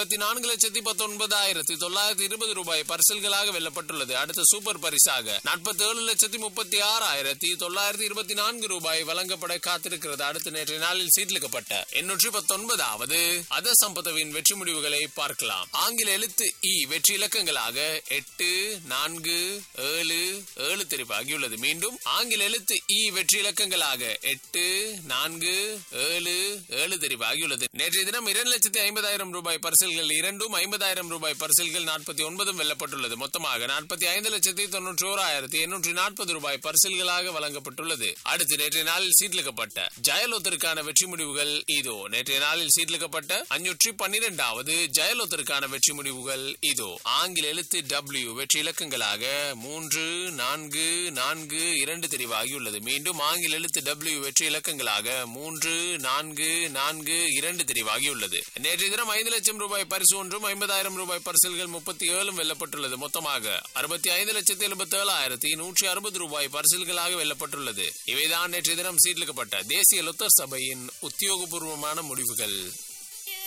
இருபத்தி நான்கு லட்சத்தி பத்தொன்பதாயிரத்தி தொள்ளாயிரத்தி இருபது ரூபாய் பரிசல்களாக வெல்லப்பட்டுள்ளது அடுத்த சூப்பர் பரிசாக நாற்பத்தி ஏழு லட்சத்தி முப்பத்தி ஆறாயிரத்தி தொள்ளாயிரத்தி இருபத்தி நான்கு ரூபாய் வழங்கப்பட காத்திருக்கிறது அடுத்த நேற்றைய நாளில் சீட்லிக்கப்பட்ட எண்ணூற்றி பத்தொன்பதாவது அத சம்பதவின் வெற்றி முடிவுகளை பார்க்கலாம் ஆங்கில எழுத்து இ வெற்றி இலக்கங்களாக எட்டு நான்கு ஏழு ஏழு தெரிவாகியுள்ளது மீண்டும் ஆங்கில எழுத்து இ வெற்றி இலக்கங்களாக எட்டு நான்கு ஏழு ஏழு தெரிவாகியுள்ளது நேற்றைய தினம் இரண்டு லட்சத்தி ஐம்பதாயிரம் ரூபாய் பரிசல்கள் இரண்டும் ஐம்பதாயிரம் ரூபாய் பரிசல்கள் நாற்பத்தி ஒன்பதும் வெல்லப்பட்டுள்ளது மொத்தமாக நாற்பத்தி ஐந்து லட்சத்தி தொன்னூற்றி ஓராயிரத்தி எண்ணூற்றி நாற்பது ரூபாய் பரிசல்களாக வழங்கப்பட்டுள்ளது அடுத்து நேற்றைய நாளில் சீட்லிக்கப்பட்ட ஜெயலோத்திற்கான வெற்றி முடிவுகள் இதோ நேற்றைய நாளில் சீட்லிக்கப்பட்ட அஞ்சூற்றி பன்னிரெண்டாவது ஜெயலோத்திற்கான வெற்றி முடிவுகள் இதோ ஆங்கில எழுத்து டபிள்யூ வெற்றி இலக்கங்களாக மூன்று நான்கு நான்கு இரண்டு தெரிவாகியுள்ளது மீண்டும் ஆங்கில எழுத்து டபிள்யூ வெற்றி இலக்கங்களாக மூன்று நான்கு நான்கு இரண்டு தெரிவாகியுள்ளது நேற்றைய தினம் ஐந்து லட்சம் ரூபாய் பரிசு ஒன்றும் ஐம்பதாயிரம் ரூபாய் பரிசல்கள் முப்பத்தி ஏழும் வெல்லப்பட்டுள்ளது மொத்தமாக அறுபத்தி ஐந்து லட்சத்தி எழுபத்தி ஏழாயிரத்தி நூற்றி அறுபது ரூபாய் பரிசல்களாக வெல்லப்பட்டுள்ளது இவைதான் நேற்றைய தினம் சீட்லிக்கப்பட்ட தேசிய லொத்தர் சபையின் உத்தியோகபூர்வமான முடிவுகள்